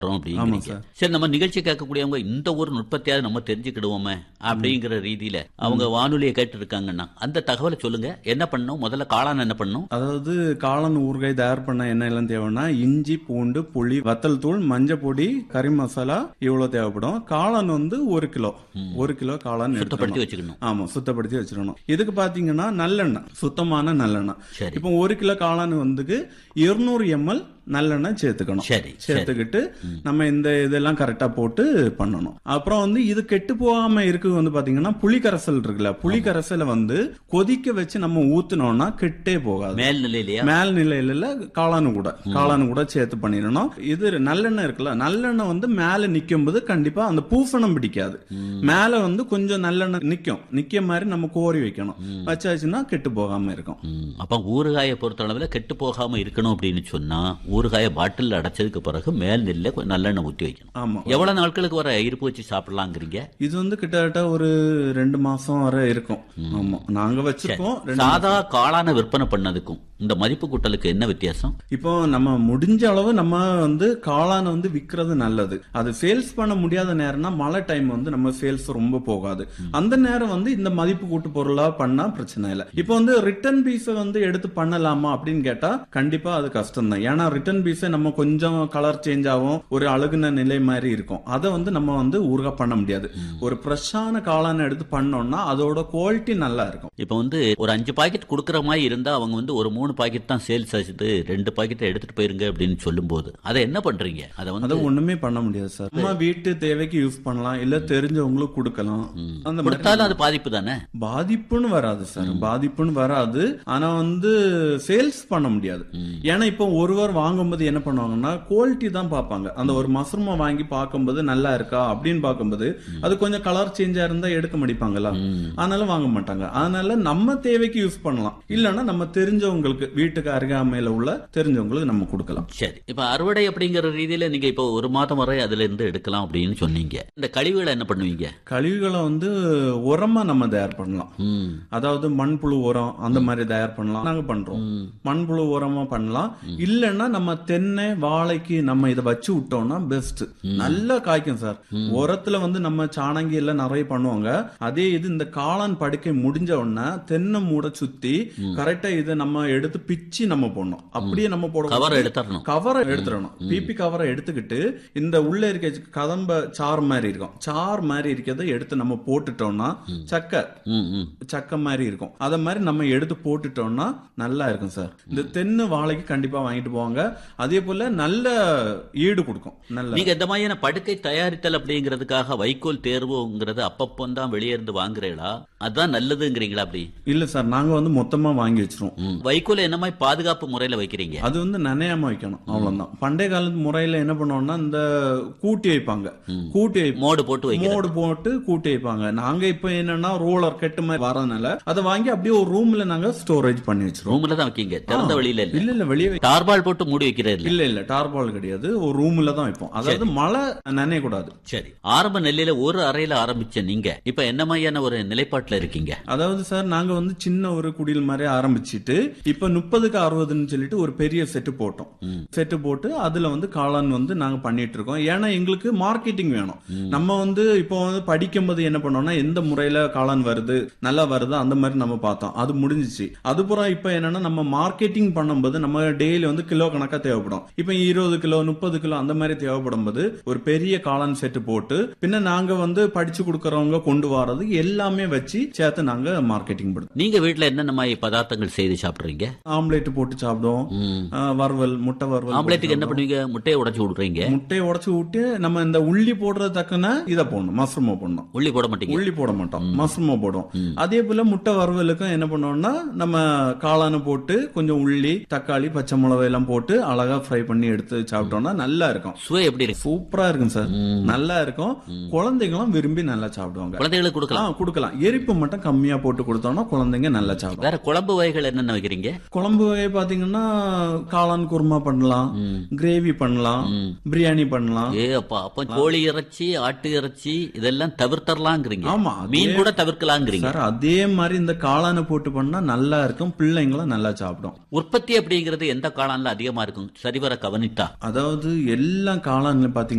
அப்படிங்கிறீங்க சார். சரி நம்ம நிகழ்ச்சி கேட்கக்கூடியவங்க இந்த ஒரு நுட்பத்தையாவது நம்ம தெரிஞ்சுக்கிடுவோமே அப்படிங்கிற ரீதியில அவங்க வானொலியை கேட்டு இருக்காங்கன்னா அந்த தகவலை சொல்லுங்க என்ன பண்ணணும் முதல்ல காளான் என்ன பண்ணணும் அதாவது காளான் ஊறுகாய் தயார் பண்ண என்ன எல்லாம் தேவைன்னா இஞ்சி பூண்டு புளி வத்தல் தூள் மஞ்சள் பொடி கறி மசாலா இவ்வளவு தேவைப்படும் காளான் வந்து ஒரு கிலோ ஒரு கிலோ காளான் சுத்தப்படுத்தி எடுத்துக்கணும். வச்சுக்கணும் ஆமா சுத்தப்படுத்தி வச்சிடணும் இதுக்கு பாத்தீங்கன்னா நல்லெண்ணெய் சுத்தமான நல்லெண்ணெய் சரி. இப்போ ஒரு கிலோ காளான் வந்துக்கு இருநூறு எம்எல் நல்லெண்ணெய் சேர்த்துக்கணும் சரி சரி சேர்த்துக்கிட்டு நம்ம இந்த இதெல்லாம் கரெக்டா போட்டு பண்ணணும் அப்புறம் வந்து இது கெட்டு போகாம இருக்கு வந்து பாத்தீங்கன்னா புளி கரைசல் இருக்குல்ல புளி கரைசலை வந்து கொதிக்க வச்சு நம்ம ஊத்துனோம்னா கெட்டே போகாது மேல் நிலையிலையா மேல் நிலையில காளானு கூட காளானு கூட சேர்த்து பண்ணிடணும் இது நல்லெண்ணெய் இருக்குல்ல நல்லெண்ணெய் வந்து மேல நிக்கும் போது கண்டிப்பா அந்த பூசணம் பிடிக்காது மேல வந்து கொஞ்சம் நல்லெண்ணெய் நிக்கும் நிக்க மாதிரி நம்ம கோரி வைக்கணும் வச்சாச்சுன்னா கெட்டு போகாம இருக்கும் ம், அப்ப ஊறுகாயை பொறுத்தளவுல கெட்டு போகாம இருக்கணும் அப்படின்னு சொன்னா ஊறுகாயை பாட்டில் அடைச்சதுக்கு பிறகு மேல் நெல்ல கொஞ்சம் நல்லெண்ணெய் ஊற்றி வைக்கணும் ஆமா எவ்வளவு நாட்களுக்கு வர இருப்பு வச்சு சாப்பிடலாங்கிறீங்க இது வந்து கிட்டத்தட்ட ஒரு ரெண்டு மாசம் வரை இருக்கும் ஆமா நாங்க வச்சிருக்கோம் ரெண்டு சாதா காளான விற்பனை பண்ணதுக்கும் இந்த மதிப்பு கூட்டலுக்கு என்ன வித்தியாசம் இப்போ நம்ம முடிஞ்ச அளவு நம்ம வந்து காளானை வந்து விக்கிறது நல்லது அது சேல்ஸ் பண்ண முடியாத நேரம்னா மழை டைம் வந்து நம்ம சேல்ஸ் ரொம்ப போகாது அந்த நேரம் வந்து இந்த மதிப்பு கூட்டு பொருளா பண்ணா பிரச்சனை இல்லை இப்போ வந்து ரிட்டர்ன் பீஸை வந்து எடுத்து பண்ணலாமா அப்படின்னு கேட்டா கண்டிப்பா அது கஷ்டம் தான் ஏன்னா ரிட்டர்ன் பீஸை நம்ம கொஞ்சம் கலர் சேஞ்ச் ஆகும் ஒரு அழுகுன நிலை மாதிரி இருக்கும் அதை வந்து நம்ம வந்து ஊறுகாய் பண்ண முடியாது ஒரு ஃப்ரெஷ்ஷான காளானை எடுத்து பண்ணோம்னா அதோட குவாலிட்டி நல்லா இருக்கும் இப்போ வந்து ஒரு அஞ்சு பாக்கெட் கொடுக்குற மாதிரி இருந்தா அவங்க வந்து ஒரு மூணு பாக்கெட் தான் சேல்ஸ் ஆச்சுட்டு ரெண்டு பாக்கெட்டை எடுத்துட்டு போயிருங்க அப்படின்னு சொல்லும்போது அதை என்ன பண்றீங்க அதை வந்து அதை ஒண்ணுமே பண்ண முடியாது சார் நம்ம வீட்டு தேவைக்கு யூஸ் பண்ணலாம் இல்ல தெரிஞ்சவங்களுக்கு கொடுக்கலாம் அந்த மாதிரி கொடுத்தாலும் அது பாதிப்பு தானே பாதிப்புன்னு வராது சார் பாதிப்புன்னு வராது ஆனா வந்து சேல்ஸ் பண்ண முடியாது ஏன்னா இப்போ ஒருவர் வாங்கும்போது என்ன பண்ணுவாங்கன்னா குவாலிட்டி தான் பார்ப்பாங்க அந்த ஒரு மஷ்ரூமை வாங்கி பார்க்கும்போது நல்லா இருக்கா அப்படின்னு பார்க்கும்போது அது கொஞ்சம் கலர் சேஞ்சா இருந்தா எடுக்க முடிப்பாங்களா அதனால வாங்க மாட்டாங்க அதனால நம்ம தேவைக்கு யூஸ் பண்ணலாம் இல்லைன்னா நம்ம தெரிஞ்சவங்களுக்கு வீட்டுக்கு அருகாமையில உள்ள தெரிஞ்சவங்களுக்கு நம்ம கொடுக்கலாம் சரி இப்ப அறுவடை அப்படிங்கிற ரீதியில நீங்க இப்போ ஒரு மாதம் வரை அதுல இருந்து எடுக்கலாம் அப்படின்னு சொன்னீங்க இந்த கழிவுகளை என்ன பண்ணுவீங்க கழிவுகளை வந்து உரமா நம்ம தயார் பண்ணலாம் ம் அதாவது மண்புழு உரம் அந்த மாதிரி தயார் பண்ணலாம் நாங்க பண்றோம் மண்புழு உரமா பண்ணலாம் இல்லைன்னா நம்ம தென்னை வாழைக்கு நம்ம இதை வச்சு விட்டோம்னா பெஸ்ட் நல்லா காய்க்கும் சார் உரத்துல வந்து நம்ம சாணங்கி எல்லாம் நிறைய பண்ணுவாங்க அதே இது இந்த காளான் படுக்கை முடிஞ்ச உடனே தென்னை மூட சுத்தி கரெக்டா இதை நம்ம எடுத்து பிச்சு நம்ம போடணும் அப்படியே நம்ம போட கவர் எடுத்துடணும் கவரை எடுத்துடணும் பிபி கவரை எடுத்துக்கிட்டு இந்த உள்ள இருக்க கதம்ப சார் மாதிரி இருக்கும் சார் மாதிரி இருக்கிறத எடுத்து நம்ம போட்டுட்டோம்னா சக்கை ம் ம் சக்கை மாதிரி இருக்கும் அத மாதிரி நம்ம எடுத்து போட்டுட்டோம்னா நல்லா இருக்கும் சார் இந்த தென்னை வாழைக்கு கண்டிப்பா வாங்கிட்டு போவாங்க அதே போல நல்ல ஈடு கொடுக்கும் நல்ல நீங்க இந்த மாதிரியான படுக்கை தயாரித்தல் அப்படிங்கிறதுக்காக வைக்கோல் தேர்வுங்கிறது அப்பப்போ தான் வெளியே இருந்து வாங்குறீங்களா அதுதான் நல்லதுங்கிறீங்களா அப்படி இல்ல சார் நாங்க வந்து மொத்தமா வாங்கி வச்சிருவோம் ம். வைக்கோல் என்ன மாதிரி பாதுகாப்பு முறையில வைக்கிறீங்க அது வந்து நனையாம வைக்கணும் அவ்வளவுதான் பண்டைய காலத்து முறையில என்ன பண்ணுவோம்னா இந்த கூட்டி வைப்பாங்க கூட்டி வைப்போம் மோடு போட்டு வைக்கிறேன் மோடு போட்டு கூட்டி வைப்பாங்க நாங்க இப்ப என்னன்னா ரோலர் கெட்டு மாதிரி வரதுனால அதை வாங்கி அப்படியே ஒரு ரூம்ல நாங்க ஸ்டோரேஜ் பண்ணி வச்சிருவோம் ரூம்ல தான் வைக்கீங்க திறந்த வெளியில இல்ல இல்ல இல்ல வெளியே வை- டார்பால் போட்டு மூடி வைக்கிறது இல்ல இல்ல இல்ல டார்பால் கிடையாது ஒரு ரூம்ல தான் வைப்போம் அதாவது மழை நனைய கூடாது சரி ஆரம்ப நிலையில ஒரு அறையில ஆரம்பிச்ச நீங்க இப்ப என்ன மாதிரியான ஒரு நிலைப்பாட்டுல இருக்கீங்க அதாவது சார் நாங்க வந்து சின்ன ஒரு குடில் மாதிரி ஆரம்பிச்சிட்டு இப்ப முப்பதுக்கு அறுபதுன்னு சொல்லிட்டு ஒரு பெரிய செட்டு போட்டோம் செட்டு போட்டு அதுல வந்து காளான் வந்து நாங்க பண்ணிட்டு இருக்கோம் ஏன்னா எங்களுக்கு மார்க்கெட்டிங் வேணும் நம்ம வந்து இப்போ வந்து படிக்கும் போது என்ன பண்ணோம்னா எந்த முறையில காளான் வருது நல்லா வருது அந்த மாதிரி நம்ம பார்த்தோம் அது முடிஞ்சிச்சு அதுபுறம் இப்ப என்னன்னா நம்ம மார்க்கெட்டிங் பண்ணும்போது நம்ம டெய்லி வந்து கிலோ கணக்கா தேவைப்படும் இப்ப இருபது கிலோ முப்பது கிலோ அந்த மாதிரி தேவைப்படும் போது ஒரு பெரிய காளான் செட்டு போட்டு பின்ன நாங்க வந்து படிச்சு கொடுக்கறவங்க கொண்டு வர்றது எல்லாமே வச்சு சேர்த்து நாங்க மார்க்கெட்டிங் படுத்தோம் நீங்க வீட்ல என்னென்ன மாதிரி பதார்த்தங்கள் செய்து சாப்பிடுறீங்க ஆம்லேட் போட்டு சாப்பிடுவோம் ம். ஆ, வறுவல் முட்டை வறுவல் ஆம்லேட்டுக்கு என்ன பண்ணுவீங்க முட்டையை உடைச்சு விடுறீங்க முட்டையை உடைச்சு விட்டு நம்ம இந்த உள்ளி போடுறது தக்கன இதை போடணும் மஷ்ரூமை போடணும் உள்ளி போட மாட்டீங்க உள்ளி போட மாட்டோம் மஷ்ரூமை போடுவோம் அதே போல முட்டை வறுவலுக்கும் என்ன பண்ணுவோம்னா நம்ம காளானை போட்டு கொஞ்சம் உள்ளி தக்காளி பச்சை மிளகாய் எல்லாம் போட்டு அழகா ஃப்ரை பண்ணி எடுத்து சாப்பிட்டோம்னா நல்லா இருக்கும் சுவை எப்படி இருக்கு சூப்பரா இருக்கும் சார் நல்லா இருக்கும் குழந்தைங்களும் விரும்பி நல்லா சாப்பிடுவாங்க குழந்தைகளுக்கு கொடுக்கலாம் ஆ, கொடுக்கலாம் எரிப்பு மட்டும் கம்மியா போட்டு கொடுத்தோம்னா குழந்தைங்க நல்லா சாப்பிடும் வேற குழம்பு வகைகள் என்னென்ன வைக்கிறீங்க குழம்பு வகை பாத்தீங்கன்னா காளான் குருமா பண்ணலாம் கிரேவி பண்ணலாம் பிரியாணி பண்ணலாம் ஏ அப்பா அப்ப கோழி இறைச்சி ஆட்டு இறைச்சி இதெல்லாம் தவிர்த்தரலாங்கிறீங்க ஆமா அதே- மீன் கூட தவிர்க்கலாங்கிறீங்க சார் அதே மாதிரி இந்த காளானை போட்டு பண்ணா நல்லா இருக்கும் பிள்ளைங்களும் நல்லா சாப்பிடும் உற்பத்தி அப்படிங்கிறது எந்த காளான்ல அதிகமா இருக்கு இருக்கும் சரிவர கவனித்தா அதாவது எல்லா காளான்ல பாத்தீங்கன்னா